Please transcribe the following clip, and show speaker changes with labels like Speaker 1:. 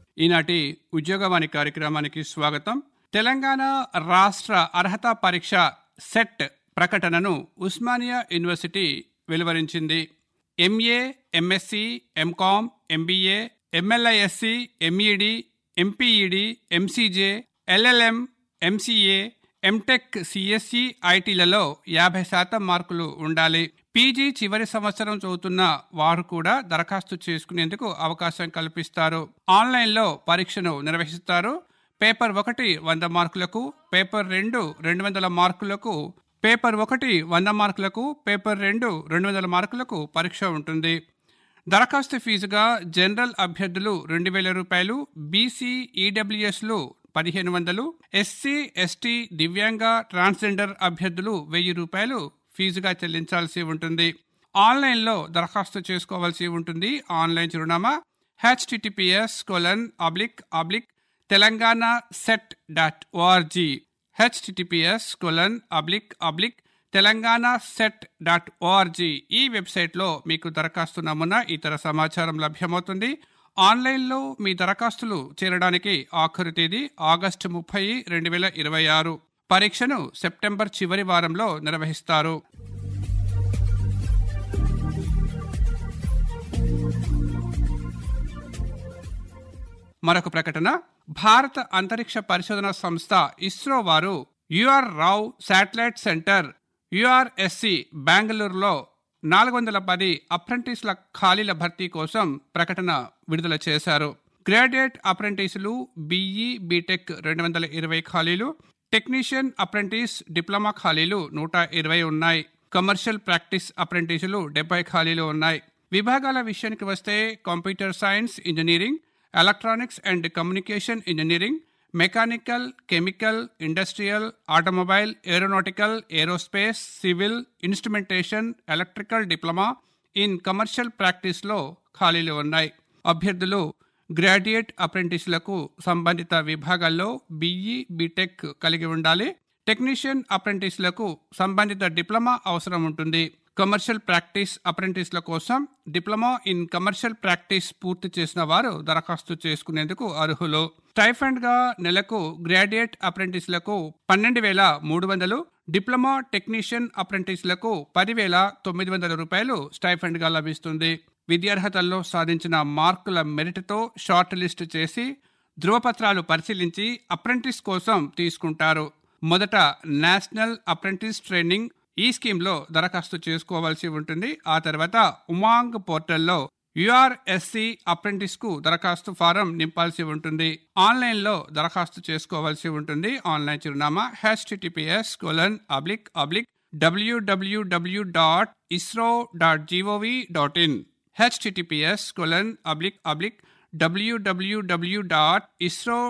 Speaker 1: ఈనాటి ఉద్యోగవాణి కార్యక్రమానికి స్వాగతం తెలంగాణ రాష్ట్ర అర్హత పరీక్ష సెట్ ప్రకటనను ఉస్మానియా యూనివర్సిటీ వెలువరించింది MA MSc MCom MBA MLISc MEd MPEd MCJ LLM MCA MTech CSC ఐటీలలో యాభై శాతం మార్కులు ఉండాలి పీజీ చివరి సంవత్సరం చదువుతున్న వారు కూడా దరఖాస్తు చేసుకునేందుకు అవకాశం కల్పిస్తారు ఆన్లైన్లో పరీక్షను నిర్వహిస్తారు పేపర్ ఒకటి వంద మార్కులకు పేపర్ రెండు రెండు వందల మార్కులకు పేపర్ ఒకటి వంద మార్కులకు పేపర్ రెండు రెండు వందల మార్కులకు పరీక్ష ఉంటుంది దరఖాస్తు ఫీజుగా జనరల్ అభ్యర్థులు రెండు వేల రూపాయలు బీసీ ఈడబ్ల్యూఎస్లు పదిహేను వందలు ఎస్సీ ఎస్టీ దివ్యాంగ ట్రాన్స్జెండర్ అభ్యర్థులు వెయ్యి రూపాయలు ఫీజుగా చెల్లించాల్సి ఉంటుంది ఆన్లైన్లో దరఖాస్తు చేసుకోవాల్సి ఉంటుంది ఆన్లైన్ చిరునామా HTTPS colon oblique oblique Telangana SET dot ORG HTTPS colon oblique oblique Telangana SET dot ORG ఈ వెబ్సైట్లో మీకు దరఖాస్తు నమూనా ఇతర సమాచారం లభ్యమవుతుంది ఆన్లైన్లో మీ దరఖాస్తులు చేరడానికి ఆఖరు తేదీ ఆగస్టు ముప్పై రెండు వేల ఇరవై ఆరు పరీక్షను సెప్టెంబర్ చివరి వారంలో నిర్వహిస్తారు మరొక ప్రకటన భారత అంతరిక్ష పరిశోధన సంస్థ ఇస్రో వారు UR Rao satellite centre URSC బెంగళూరులో నాలుగు వందల పది అప్రెంటిస్ల ఖాళీల భర్తీ కోసం ప్రకటన విడుదల చేశారు గ్రాడ్యుయేట్ అప్రెంటిస్లు బీఈ బీటెక్ రెండు వందల ఇరవై ఖాళీలు టెక్నీషియన్ అప్రెంటిస్ డిప్లొమా ఖాళీలు నూట ఇరవై ఉన్నాయి కమర్షియల్ ప్రాక్టీస్ అప్రెంటిస్లు డెబ్బై ఖాళీలు ఉన్నాయి విభాగాల విషయానికి వస్తే computer science engineering electronics and communication engineering mechanical chemical industrial automobile aeronautical aerospace civil instrumentation electrical diploma in commercial ప్రాక్టీస్లో ఖాళీలు ఉన్నాయి అభ్యర్థులు గ్రాడ్యుయేట్ అప్రెంటిస్లకు సంబంధిత విభాగాల్లో బీఈ బీటెక్ కలిగి ఉండాలి టెక్నీషియన్ అప్రెంటిస్లకు సంబంధిత డిప్లొమా అవసరం ఉంటుంది కమర్షియల్ ప్రాక్టీస్ అప్రెంటిస్ల కోసం డిప్లొమా ఇన్ కమర్షియల్ ప్రాక్టీస్ పూర్తి చేసిన వారు దరఖాస్తు చేసుకునేందుకు అర్హులు స్టైఫండ్ గా నెలకు గ్రాడ్యుయేట్ అప్రెంటిస్లకు పన్నెండు వేల మూడు వందలు డిప్లొమా టెక్నీషియన్ అప్రెంటిస్లకు పదివేల తొమ్మిది వందల రూపాయలు స్టైఫండ్ గా లభిస్తుంది విద్యార్హతల్లో సాధించిన మార్కుల మెరిట్తో షార్ట్ లిస్ట్ చేసి ధృవపత్రాలు పరిశీలించి అప్రెంటిస్ కోసం తీసుకుంటారు మొదట నేషనల్ అప్రెంటిస్ ట్రైనింగ్ ఈ స్కీమ్లో దరఖాస్తు చేసుకోవాల్సి ఉంటుంది ఆ తర్వాత ఉమాంగ్ పోర్టల్లో యుఆర్ఎస్సి అప్రెంటిస్ కు దరఖాస్తు ఫారం నింపాల్సి ఉంటుంది ఆన్లైన్ లో దరఖాస్తు చేసుకోవాల్సి ఉంటుంది ఆన్లైన్ చిరునామా HTTPS colon oblique oblique WWW dot ISRO dot GOV dot in HTTPS colon oblique oblique WWW dot ISRO